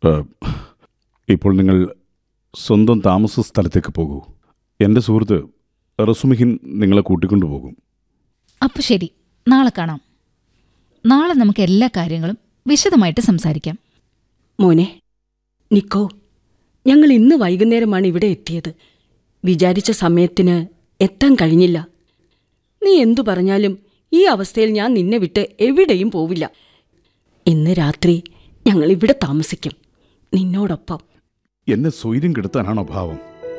ഏഹ്, ഇപ്പോൾ നിങ്ങൾ സ്വന്തം താമസ സ്ഥലത്തേക്ക് പോകൂ എൻ്റെ സുഹൃത്ത് റസുമിഹിൻ നിങ്ങളെ കൂട്ടിക്കൊണ്ടു പോകും അപ്പൊ ശരി നാളെ കാണാം നാളെ നമുക്ക് എല്ലാ കാര്യങ്ങളും വിശദമായിട്ട് സംസാരിക്കാം മോനെ നിക്കോ ഞങ്ങൾ ഇന്ന് വൈകുന്നേരമാണ് ഇവിടെ എത്തിയത് വിചാരിച്ച സമയത്തിന് എത്താൻ കഴിഞ്ഞില്ല നീ എന്തു പറഞ്ഞാലും ഈ അവസ്ഥയിൽ ഞാൻ നിന്നെ വിട്ട് എവിടെയും പോവില്ല ഇന്ന് രാത്രി ഞങ്ങൾ ഇവിടെ താമസിക്കും നിന്നോടൊപ്പം എന്നെ സ്വൈര്യം കെടുത്താനാണോ ഭാവം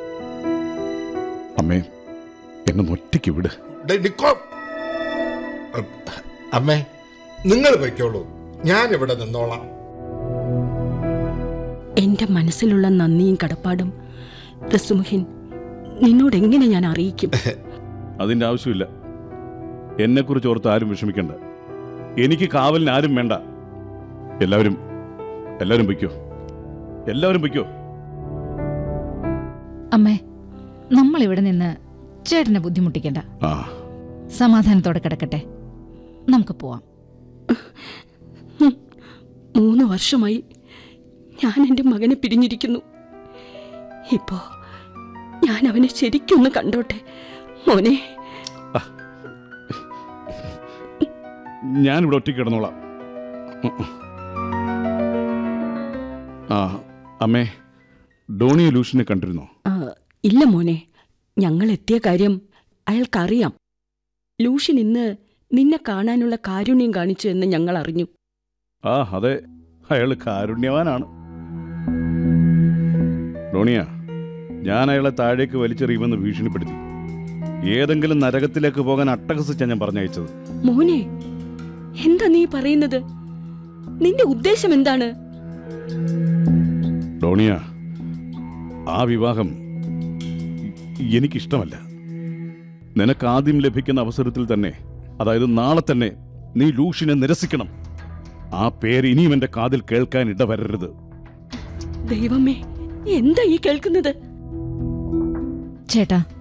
അമ്മേ എന്നെ ഒറ്റയ്ക്ക് വിട് ഡേ, നിക്കോ അമ്മേ നിങ്ങൾ പൊയ്ക്കോളൂ ഞാൻ ഇവിടെ നിന്നോളാം എന്റെ മനസ്സിലുള്ള നന്ദിയും കടപ്പാടും റസുമുഹിൻ നിന്നോട് എങ്ങനെ ഞാൻ അറിയിക്കും അതിൻ്റെ ആവശ്യമില്ല എന്നെക്കുറിച്ച് ഓർത്ത് ആരും വിഷമിക്കണ്ട എനിക്ക് കാവലിന് ആരും വേണ്ട എല്ലാവരും എല്ലാവരും പൊയ്ക്കോ എല്ലാവരും പൊയ്ക്കോ അമ്മേ നമ്മൾ ഇവിടെ നിന്ന് ചേട്ടനെ ബുദ്ധിമുട്ടിക്കണ്ട ആ സമാധാനത്തോടെ കിടക്കട്ടെ നമുക്ക് പോവാം മൂന്ന് വർഷമായി ഞാൻ എൻ്റെ മകനെ പിരിഞ്ഞിരിക്കുന്നു ഇപ്പോ ഞാൻ അവനെ ശരിക്കൊന്ന് കണ്ടോട്ടെ മോനെ ഞാനിവിടെ ഒറ്റയ്ക്ക് കിടന്നോളാം ആ അമ്മേ ഡോണി ലൂഷിനെ കണ്ടിരുന്നോ ആ, ഇല്ല മോനെ ഞങ്ങൾ എത്തിയ കാര്യം അയാൾക്കറിയാം ലൂഷ്യൻ ഇന്ന് നിന്നെ കാണാനുള്ള കാരുണ്യം കാണിച്ചു എന്ന് ഞങ്ങൾ അറിഞ്ഞു ആ അതെ അയാൾ കാരുണ്യവാനാണ് ഡോണിയ ഞാൻ അയാളെ താഴേക്ക് വലിച്ചെറിയുമെന്ന് ഭീഷണിപ്പെടുത്തി ഏതെങ്കിലും നരകത്തിലേക്ക് പോകാൻ അട്ടഹസിച്ചാ ഞാൻ പറഞ്ഞയച്ചത് മോനെ എന്താ നീ പറയുന്നത് നിന്റെ ഉദ്ദേശം എന്താണ് ഡോണിയ ആ വിവാഹം എനിക്കിഷ്ടമല്ല നിനക്ക് ആദ്യം ലഭിക്കുന്ന അവസരത്തിൽ തന്നെ അതായത് നാളെ തന്നെ നീ ലൂഷിനെ നിരസിക്കണം ആ പേര് ഇനിയും എന്റെ കാതിൽ കേൾക്കാൻ ഇടവരരുത് ദൈവമേ എന്താ ഈ കേൾക്കുന്നത് ചേട്ടാ